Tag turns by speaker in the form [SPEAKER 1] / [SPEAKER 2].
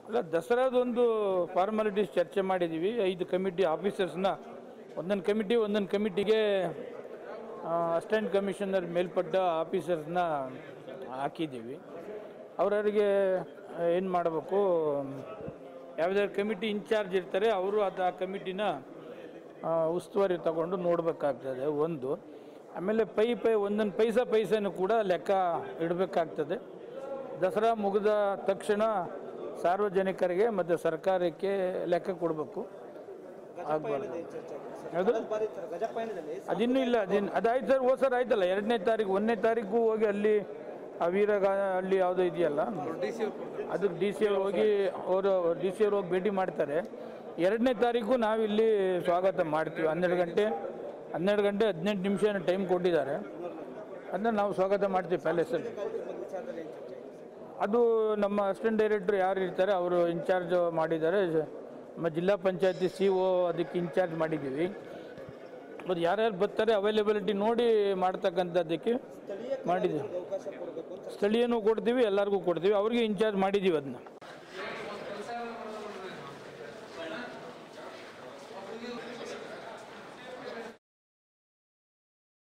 [SPEAKER 1] ಅಲ್ಲ ದಸರಾದೊಂದು ಫಾರ್ಮಾಲಿಟೀಸ್ ಚರ್ಚೆ ಮಾಡಿದ್ದೀವಿ ಐದು ಕಮಿಟಿ ಆಫೀಸರ್ಸ್ನ ಒಂದೊಂದು ಕಮಿಟಿ ಒಂದೊಂದು ಕಮಿಟಿಗೆ ಅಸಿಸ್ಟೆಂಟ್ ಕಮಿಷನರ್ ಮೇಲ್ಪಟ್ಟ ಆಫೀಸರ್ಸ್ನ ಹಾಕಿದ್ದೀವಿ ಅವರವರಿಗೆ ಏನು ಮಾಡಬೇಕು ಯಾವುದಾದ್ರು ಕಮಿಟಿ ಇನ್ಚಾರ್ಜ್ ಇರ್ತಾರೆ ಅವರು ಅದು ಆ ಕಮಿಟಿನ ಆ, ಉಸ್ತುವಾರಿ ತಗೊಂಡು ನೋಡಬೇಕಾಗ್ತದೆ ಒಂದು ಆಮೇಲೆ ಪೈ ಪೈ ಒಂದೊಂದು ಪೈಸಾ ಪೈಸೆನೂ ಕೂಡ ಲೆಕ್ಕ ಇಡಬೇಕಾಗ್ತದೆ ದಸರಾ ಮುಗಿದ ತಕ್ಷಣ ಸಾರ್ವಜನಿಕರಿಗೆ ಮತ್ತು ಸರ್ಕಾರಕ್ಕೆ ಲೆಕ್ಕ ಕೊಡಬೇಕು ಆಗ್ಬಾರ್ದು ಯಾವುದು ಅದಿನ್ನೂ ಇಲ್ಲ ಅದಿನ್ನು ಅದಾಯ್ತು ಸರ್ ಹೋದ ಸರ್ ಆಯ್ತಲ್ಲ ಎರಡನೇ ತಾರೀಕು ಒಂದನೇ ತಾರೀಕು ಹೋಗಿ ಅಲ್ಲಿ ಆ ವೀರಗ ಅಲ್ಲಿ ಯಾವುದೋ ಇದೆಯಲ್ಲ ಅದಕ್ಕೆ ಡಿ ಸಿ ಅವ್ರು ಹೋಗಿ ಅವರು ಡಿ ಸಿ ಅವ್ರು ಹೋಗಿ ಭೇಟಿ ಮಾಡ್ತಾರೆ ಎರಡನೇ ತಾರೀಕು ನಾವಿಲ್ಲಿ ಸ್ವಾಗತ ಮಾಡ್ತೀವಿ ಹನ್ನೆರಡು ಗಂಟೆ ಹನ್ನೆರಡು ಗಂಟೆ ಹದಿನೆಂಟು ನಿಮಿಷ ಟೈಮ್ ಕೊಟ್ಟಿದ್ದಾರೆ ಅದನ್ನ ನಾವು ಸ್ವಾಗತ ಮಾಡ್ತೀವಿ ಪ್ಯಾಲೇಸಲ್ಲಿ ಅದು ನಮ್ಮ ಅಸಿಸ್ಟೆಂಟ್ ಡೈರೆಕ್ಟ್ರ್ ಯಾರು ಇರ್ತಾರೆ ಅವರು ಇನ್ಚಾರ್ಜ್ ಮಾಡಿದ್ದಾರೆ ನಮ್ಮ ಜಿಲ್ಲಾ ಪಂಚಾಯತಿ ಸಿ ಒ ಅದಕ್ಕೆ ಇನ್ಚಾರ್ಜ್ ಮಾಡಿದ್ದೀವಿ ಮತ್ತು ಯಾರ್ಯಾರು ಬರ್ತಾರೆ ಅವೈಲೇಬಿಲಿಟಿ ನೋಡಿ ಮಾಡ್ತಕ್ಕಂಥದ್ದಕ್ಕೆ ಮಾಡಿದ್ದೀವಿ ಸ್ಥಳೀಯನೂ ಕೊಡ್ತೀವಿ ಎಲ್ಲರಿಗೂ ಕೊಡ್ತೀವಿ ಅವ್ರಿಗೆ ಇನ್ಚಾರ್ಜ್ ಮಾಡಿದ್ದೀವಿ ಅದನ್ನ